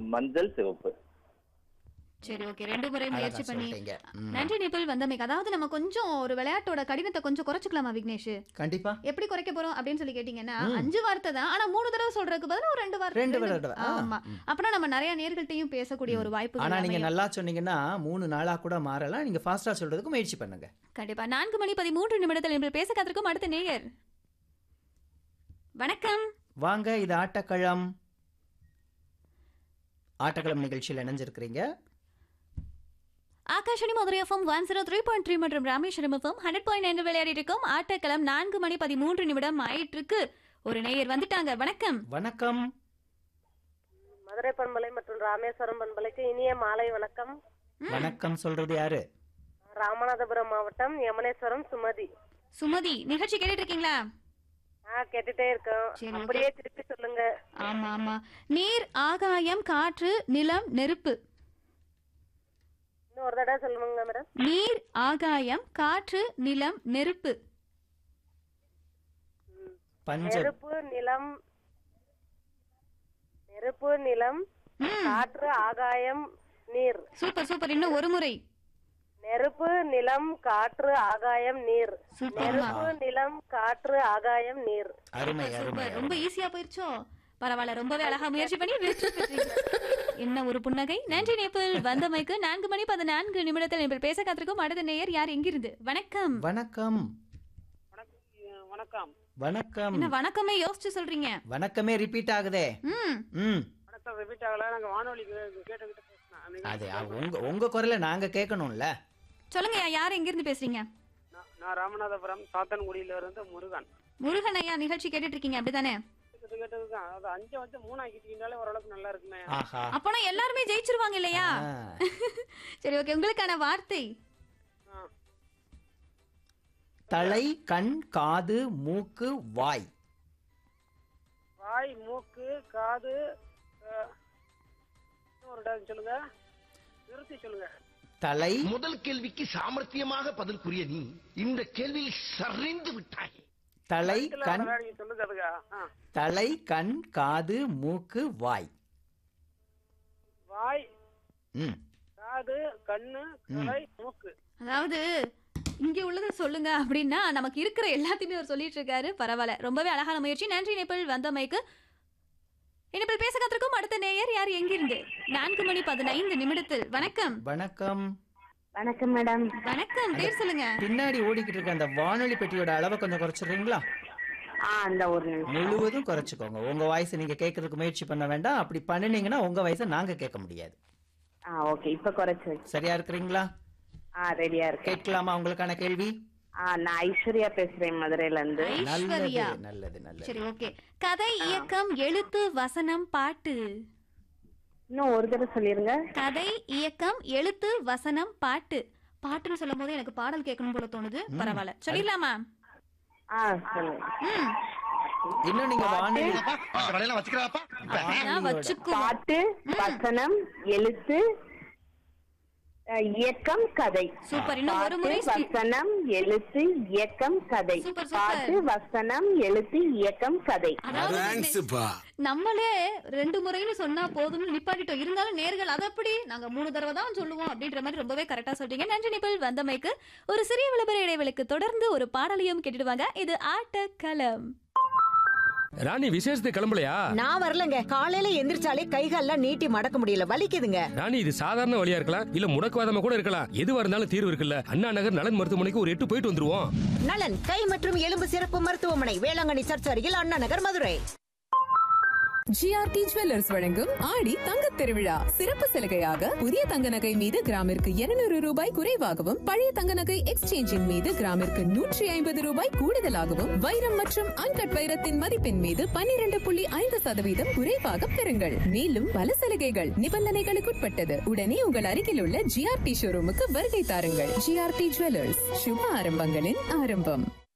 மஞ்சள் சிவப்பு சரி ஓகே ரெண்டு முறை அழகா முயற்சி பண்ணி சொல்லிட்டீங்க. ம். நன்றி நிபிள் வந்தமைக்கு அதாவது நம்ம கொஞ்சம் ஒரு விளையாட்டோட கடினத்தை கொஞ்சம் குறைச்சிக்கலாமா விக்னேஷ் கண்டிப்பா எப்படி குறைக்க போறோம் அப்படின்னு சொல்லி கேட்டீங்கன்னா அஞ்சு வார்த்தை தான் ஆனா மூணு தடவை சொல்றதுக்கு பதிலா ஒரு ரெண்டு வார்த்தை ரெண்டு தடவை, ஆ. ஆமா அப்பனா நம்ம நிறைய நேர்கள்ட்டையும் பேசக்கூடிய ஒரு வாய்ப்பு ஆனா நீங்க நல்லா சொன்னீங்கன்னா மூணு நாளா கூட மாறலாம் நீங்க ஃபாஸ்டா சொல்றதுக்கு முயற்சி பண்ணுங்க கண்டிப்பா நான்கு மணி பதிமூன்று நிமிடத்தில் நிபிள் பேச காத்திருக்கும் அடுத்த நேயர் வணக்கம் வாங்க இது ஆட்டக்களம் ஆட்டக்களம் நிகழ்ச்சியில் இணைஞ்சிருக்கிறீங்க Akashvani Madurai FM one zero three point three மற்றும் Rameswaram FM hundred point nine விளையாடிட்டு இருக்கோம் ஆட்டக்களம் நான்கு மணி பதிமூன்று நிமிடம் ஆயிட்டு இருக்கு ஒரு நேயர் வந்துட்டாங்க வணக்கம் வணக்கம் மதுரை பண்பலை மற்றும் ராமேஸ்வரம் பண்பலைக்கு இனிய மாலை வணக்கம் வணக்கம் சொல்றது யாரு ராமநாதபுரம் மாவட்டம் யமனேஸ்வரம் சுமதி சுமதி நிகழ்ச்சி கேட்டுட்டு இருக்கீங்களா ஆ கேட்டுட்டே இருக்கோம் சரி, okay. அப்படியே திருப்பி சொல்லுங்க ஆமா ஆமா நீர் ஆகாயம் காற்று நிலம் நெருப்பு இன்னும் ஒரு தடவை சொல்லுங்க மேடம் நீர் ஆகாயம் காற்று நிலம் நெருப்பு பஞ்ச நெருப்பு நிலம் நெருப்பு நிலம் ம், காற்று ஆகாயம் நீர் சூப்பர் சூப்பர் இன்னும் ஒரு முறை நெருப்பு நிலம் காற்று ஆகாயம் நீர் சூப்பர்மா நெருப்பு நிலம் காற்று ஆகாயம் நீர் அருமை அருமை சூப்பர் ரொம்ப ஈஸியா போயிருச்சோ பரவாயில்ல ரொம்பவே அழகா முயற்சி பண்ணி வெற்றி பெற்றீங்க. என்ன ஒரு புன்னகை நன்றி நேபிள் வந்தமைக்கு நான்கு மணி பதினான்கு நிமிடத்தில் நேபிள் பேச காத்திருக்கும் அடுத்த நேயர் யார் எங்கிருந்து வணக்கம் வணக்கம் வணக்கம் வணக்கம் என்ன வணக்கமே யோசிச்சு சொல்றீங்க வணக்கமே ரிப்பீட் ஆகுதே ம் ம் வணக்கம் ரிப்பீட் ஆகல நாங்க வானொலி கேட்டுக்கிட்டு பேசினேன் அது அ- உங்க உங்க குரலை நாங்க கேட்கணும்ல சொல்லுங்க யார் எங்கிருந்து பேசுறீங்க நான் ராமநாதபுரம் சாத்தன்குடியில இருந்து முருகன் முருகன் ஐயா நிகழ்ச்சி கேட்டுட்டு இருக்கீங்க அப்படிதானே கேட்டு கேட்டதுதான் அது அஞ்சை வந்து மூணு ஆக்கிட்டீங்கனாலே ஓரளவுக்கு நல்லா இருக்குமே ஆஹா அப்போனா எல்லாருமே ஜெயிச்சிருவாங்க இல்லையா ஆ. சரி ஓகே உங்களுக்கான வார்த்தை தலை கண் காது மூக்கு வாய் வாய் மூக்கு காது அஹ், இன்னும் ஒரு டைம் சொல்லுங்க நிறுத்தி சொல்லுங்க தலை முதல் கேள்விக்கு சாமர்த்தியமாக பதில் கூறிய நீ இந்த கேள்வியில் சரிந்து விட்டாய் தலை இல்ல, கண் அழகா நீங்க சொல்லுங்க அதுக்கா ஆ. தலை கண் காது மூக்கு வாய் வாய் ம் காது கண்ணு தலை மூக்கு அதாவது இங்க உள்ளதை சொல்லுங்க அப்படின்னா நமக்கு இருக்கிற எல்லாத்தையுமே அவர் சொல்லிட்டு இருக்காரு பரவாயில்ல ரொம்பவே அழகான முயற்சி நன்றி நேபிள் வந்தமைக்கு இனிப்பில் பேச காத்திருக்கும் அடுத்த நேயர் யார் எங்கிருந்து நான்கு மணி பதினைந்து நிமிடத்தில் வணக்கம் வணக்கம் வணக்கம் மேடம் வணக்கம் பேர் சொல்லுங்க பின்னாடி ஓடிக்கிட்டு இருக்க அந்த வானொலி பெட்டியோட அளவை கொஞ்சம் குறைச்சிடுறீங்களா ஆ அந்த ஒரு நிமிஷம் முழுவதும் குறைச்சிக்கோங்க உங்க வாய்ஸ் நீங்க கேட்கறதுக்கு முயற்சி பண்ண வேண்டாம் அப்படி பண்ணினீங்கன்னா உங்க வாய்ஸை நாங்க கேட்க முடியாது ஆ ஓகே இப்ப குறைச்சு வச்சு சரியா இருக்கிறீங்களா ஆ ரெடியா இருக்கேன் கேட்கலாமா உங்களுக்கான கேள்வி ஆ நான் ஐஸ்வர்யா பேசுறேன் மதுரையில இருந்து நல்லது ஐஸ்வர்யா நல்லது நல்லது சரி ஓகே கதை இயக்கம் எழுத்து வசனம் பாட்டு இன்னும் ஒரு தடவை சொல்லிருங்க கதை இயக்கம் எழுத்து வசனம் பாட்டு பாட்டுன்னு சொல்லும் போது எனக்கு பாடல் கேட்கணும் போல தோணுது பரவாயில்ல சொல்லிடலாமா ஆ சொல்லுங்க ம் இன்னும் நீங்க வானொலி அந்த வேலையெல்லாம் வச்சுக்கிறாப்பா நான் வானொலியோட வச்சுக்குவோம் பாட்டு வசனம் எழுத்து அஹ், இயக்கம் கதை சூப்பர் இன்னும் ஒரு முறை பாட்டு, வசனம் எழுத்து இயக்கம் கதை சூப்பர், சூப்பர். பாட்டு வசனம் எழுத்து இயக்கம் கதை அதாவது நம்மளே ரெண்டு முறைன்னு சொன்னா போதும்னு நிப்பாட்டிட்டோம் இருந்தாலும் நேர்கள் அது அப்படி நாங்க மூணு தடவை தான் சொல்லுவோம் அப்படின்ற மாதிரி ரொம்பவே கரெக்டா சொல்றீங்க நன்றி நிபிள் வந்தமைக்கு ஒரு சிறிய விளம்பர இடைவெளிக்கு தொடர்ந்து ஒரு பாடலையும் கேட்டுடுவாங்க இது ஆட்டக்களம் ராணி விசேஷத்துக்கு கிளம்பலையா நான் வரலங்க காலையில எந்திரிச்சாலே கைகால்லாம் நீட்டி மடக்க முடியல வலிக்குதுங்க ராணி இது சாதாரண வழியா இருக்கலாம் இல்ல முடக்குவாதமா கூட இருக்கலாம் எதுவா இருந்தாலும் தீர்வு இருக்குல்ல அண்ணா நகர் நலன் மருத்துவமனைக்கு ஒரு எட்டு போயிட்டு வந்துருவோம் நலன் கை மற்றும் எலும்பு சிறப்பு மருத்துவமனை வேளாங்கண்ணி சர்ச் அருகில் அண்ணா நகர் மதுரை ஜிஆர்டி ஜுவல்லர்ஸ் வழங்கும் ஆடி தங்கத் திருவிழா சிறப்பு சலுகையாக புதிய தங்க நகை மீது கிராமிற்கு 200 ரூபாய் குறைவாகவும் பழைய தங்க நகை எக்ஸ்சேஞ்சின் மீது கிராமிற்கு நூற்றி ஐம்பது ரூபாய் கூடுதலாகவும் வைரம் மற்றும் அன்கட் வைரத்தின் மதிப்பின் மீது 12.5% புள்ளி ஐந்து சதவீதம் குறைவாக பெறுங்கள் மேலும் பல சலுகைகள் நிபந்தனைகளுக்குட்பட்டது உடனே உங்கள் அருகில் உள்ள ஜிஆர்டி ஷோரூமுக்கு வருகை தாருங்கள் ஜிஆர்டி ஜுவல்லர்ஸ் சுப ஆரம்பங்களின் ஆரம்பம்